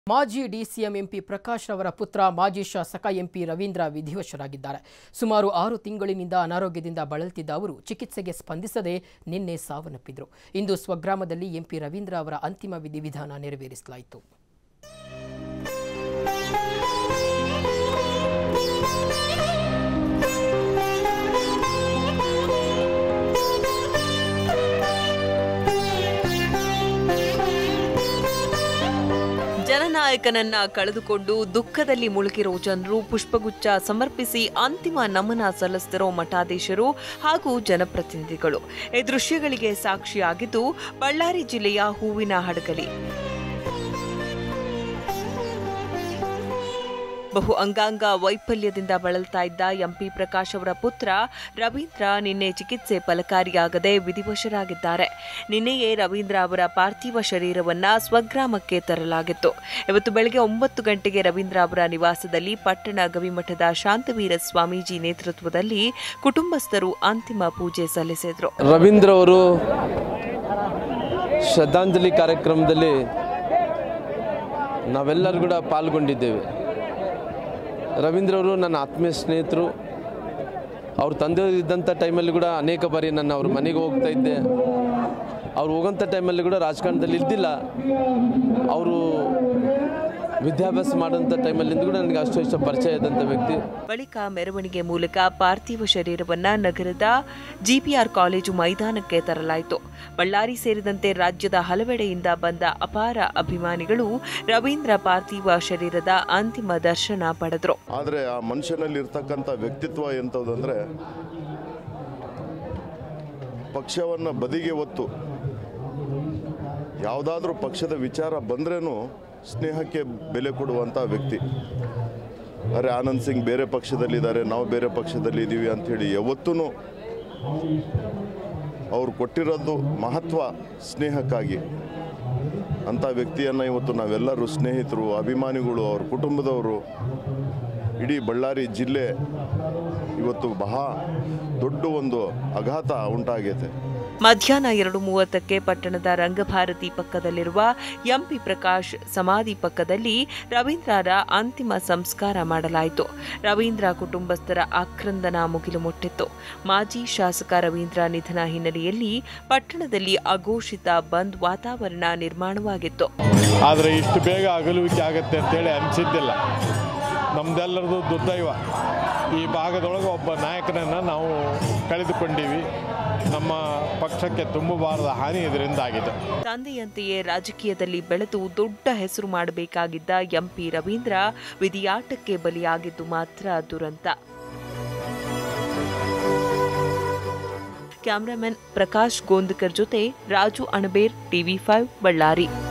ಮಾಜಿ DCM MP Prakash ಅವರ ಪುತ್ರ ಮಾಜಿ ಶಾಸಕ ಎಂಪಿ ರವೀಂದ್ರ ವಿಧಿವಶರಾಗಿದ್ದಾರೆ ಸುಮಾರು ಆರು ತಿಂಗಳಿನಿಂದ ಅನಾರೋಗ್ಯದಿಂದ ಬಳಲ್ತಿದ್ದ ಅವರು ಚಿಕಿತ್ಸೆಗೆ ಸ್ಪಂದಿಸದೆ ನಿನ್ನೆ ಸಾವನ್ನಪ್ಪಿದ್ರು ಇಂದು ಸ್ವಗ್ರಾಮದಲ್ಲಿ ಎಂಪಿ ರವೀಂದ್ರ ಅವರ ಅಂತಿಮ ವಿಧಿವಿಧಾನ ನೆರವೇರಿಸಲಾಯಿತು ಜನನಾಯಕನನ್ನ ಕಳೆದುಕೊಂಡು ದುಃಖದಲ್ಲಿ ಮುಳುಗಿರೋ ಜನರು ಪುಷ್ಪಗುಚ್ಛ ಸಮರ್ಪಿಸಿ ಅಂತಿಮ ನಮನ ಸಲ್ಲಿಸಿರೋ ಮಠಾಧೀಶರು ಹಾಗೂ ಜನಪ್ರತಿನಿಧಿಗಳು ಈ ದೃಶ್ಯಗಳಿಗೆ ಸಾಕ್ಷಿಯಾಗಿದ್ದು ಬಳ್ಳಾರಿ ಜಿಲ್ಲೆಯ ಹೂವಿನ ಹಡಗಲಿ ಬಹು ಅಂಗಾಂಗ ವೈಫಲ್ಯದಿಂದ ಬಳಲ್ತಾ ಇದ್ದ ಎಂಪಿ ಪ್ರಕಾಶ್ ಅವರ ಪುತ್ರ ರವೀಂದ್ರ ನಿನ್ನೆ ಚಿಕಿತ್ಸೆ ಫಲಕಾರಿಯಾಗದೆ ವಿಧಿವಶರಾಗಿದ್ದಾರೆ ನಿನ್ನೆಯೇ ರವೀಂದ್ರ ಅವರ ಪಾರ್ಥಿವ ಶರೀರವನ್ನ ಸ್ವಗ್ರಾಮಕ್ಕೆ ತರಲಾಗಿತ್ತು ಇವತ್ತು ಬೆಳಗ್ಗೆ ಒಂಬತ್ತು ಗಂಟೆಗೆ ರವೀಂದ್ರ ಅವರ ನಿವಾಸದಲ್ಲಿ ಪಟ್ಟಣ ಗವಿಮಠದ ಶಾಂತವೀರ ಸ್ವಾಮೀಜಿ ನೇತೃತ್ವದಲ್ಲಿ ಕುಟುಂಬಸ್ಥರು ಅಂತಿಮ ಪೂಜೆ ಸಲ್ಲಿಸಿದರು ರವೀಂದ್ರ ಅವರು ಶ್ರದ್ಧಾಂಜಲಿ ಕಾರ್ಯಕ್ರಮದಲ್ಲಿ ನಾವೆಲ್ಲರೂ ಕೂಡ ಪಾಲ್ಗೊಂಡಿದ್ದೇವೆ ರವೀಂದ್ರ ಅವರು ನನ್ನ ಆತ್ಮೀಯ ಸ್ನೇಹಿತರು ಅವ್ರ ತಂದೆ ಇದ್ದಂಥ ಟೈಮಲ್ಲಿ ಕೂಡ ಅನೇಕ ಬಾರಿ ನಾನು ಅವ್ರ ಮನೆಗೆ ಹೋಗ್ತಾ ಇದ್ದೆ ಅವ್ರು ಹೋಗೋಂಥ ಟೈಮಲ್ಲಿ ಕೂಡ ರಾಜಕಾರಣದಲ್ಲಿ ಇದ್ದಿಲ್ಲ ಅವರು ವಿದ್ಯಾಭ್ಯಾಸ ಮಾಡೋಂಥ ಟೈಮಲ್ಲಿಂದ ಕೂಡ ನನಗೆ ಅಷ್ಟು ಇಷ್ಟ ಪರಿಚಯ ಇದ್ದಂಥ ವ್ಯಕ್ತಿ ಬಳಿಕ ಮೆರವಣಿಗೆ ಮೂಲಕ ಪಾರ್ಥಿವ ಶರೀರವನ್ನ ನಗರದ ಜಿಪಿಆರ್ ಕಾಲೇಜು ಮೈದಾನಕ್ಕೆ ತರಲಾಯಿತು ಬಳ್ಳಾರಿ ಸೇರಿದಂತೆ ರಾಜ್ಯದ ಹಲವೆಡೆಯಿಂದ ಬಂದ ಅಪಾರ ಅಭಿಮಾನಿಗಳು ರವೀಂದ್ರ ಪಾರ್ಥಿವ ಶರೀರದ ಅಂತಿಮ ದರ್ಶನ ಪಡೆದರು ಆದರೆ ಆ ಮನುಷ್ಯನಲ್ಲಿ ಇರ್ತಕ್ಕಂಥ ವ್ಯಕ್ತಿತ್ವ ಎಂಥದಂದರೆ ಪಕ್ಷವನ್ನು ಬದಿಗೆ ಒತ್ತು ಯಾವುದಾದ್ರೂ ಪಕ್ಷದ ವಿಚಾರ ಬಂದ್ರೇನು ಸ್ನೇಹಕ್ಕೆ ಬೆಲೆ ಕೊಡುವಂಥ ವ್ಯಕ್ತಿ ಅರೆ ಆನಂದ್ ಸಿಂಗ್ ಬೇರೆ ಪಕ್ಷದಲ್ಲಿದ್ದಾರೆ ನಾವು ಬೇರೆ ಪಕ್ಷದಲ್ಲಿ ಇದ್ದೀವಿ ಅಂಥೇಳಿ ಯಾವತ್ತೂ ಅವ್ರು ಕೊಟ್ಟಿರೋದು ಮಹತ್ವ ಸ್ನೇಹಕ್ಕಾಗಿ ಅಂಥ ವ್ಯಕ್ತಿಯನ್ನು ಇವತ್ತು ನಾವೆಲ್ಲರೂ ಸ್ನೇಹಿತರು ಅಭಿಮಾನಿಗಳು ಅವ್ರ ಕುಟುಂಬದವರು ಇಡೀ ಬಳ್ಳಾರಿ ಜಿಲ್ಲೆ ಇವತ್ತು ಬಹಳ ದೊಡ್ಡ ಒಂದು ಆಘಾತ ಉಂಟಾಗೈತೆ ಮಧ್ಯಾಹ್ನ ಎರಡು ಮೂವತ್ತಕ್ಕೆ ಪಟ್ಟಣದ ರಂಗಭಾರತಿ ಪಕ್ಕದಲ್ಲಿರುವ ಎಂಪಿ ಪ್ರಕಾಶ್ ಸಮಾಧಿ ಪಕ್ಕದಲ್ಲಿ ರವೀಂದ್ರರ ಅಂತಿಮ ಸಂಸ್ಕಾರ ಮಾಡಲಾಯಿತು ರವೀಂದ್ರ ಕುಟುಂಬಸ್ಥರ ಆಕ್ರಂದನ ಮುಗಿಲು ಮುಟ್ಟಿತ್ತು ಮಾಜಿ ಶಾಸಕ ರವೀಂದ್ರ ನಿಧನ ಹಿನ್ನೆಲೆಯಲ್ಲಿ ಪಟ್ಟಣದಲ್ಲಿ ಅಘೋಷಿತ ಬಂದ್ ವಾತಾವರಣ ನಿರ್ಮಾಣವಾಗಿತ್ತು ಆದರೆ ಇಷ್ಟು ಬೇಗ ಅಗಲುವಿಕೆ ಆಗುತ್ತೆ ಅಂತೇಳಿ ಅನಿಸಿದ್ದಿಲ್ಲ ನಮ್ದೆಲ್ಲರದು ದುರ್ದೈವ ಈ ಭಾಗದೊಳಗೆ ಒಬ್ಬ ನಾಯಕನನ್ನು ನಾವು ಕಳೆದುಕೊಂಡೀವಿ ನಮ್ಮ ಪಕ್ಷಕ್ಕೆ ತುಂಬಬಾರದ ಹಾನಿ ಇದರಿಂದ ಆಗಿದೆ ತಂದೆಯಂತೆಯೇ ರಾಜಕೀಯದಲ್ಲಿ ಬೆಳೆದು ದೊಡ್ಡ ಹೆಸರು ಮಾಡಬೇಕಾಗಿದ್ದ ಎಂಪಿ ರವೀಂದ್ರ ವಿಧಿಯಾಟಕ್ಕೆ ಬಲಿಯಾಗಿದ್ದು ಮಾತ್ರ ದುರಂತ ಕ್ಯಾಮರಾಮನ್ ಪ್ರಕಾಶ್ ಗೋಂದಕರ್ ಜೊತೆ ರಾಜು ಅಣಬೇರ್ ಟಿವಿ ಫೈವ್ ಬಳ್ಳಾರಿ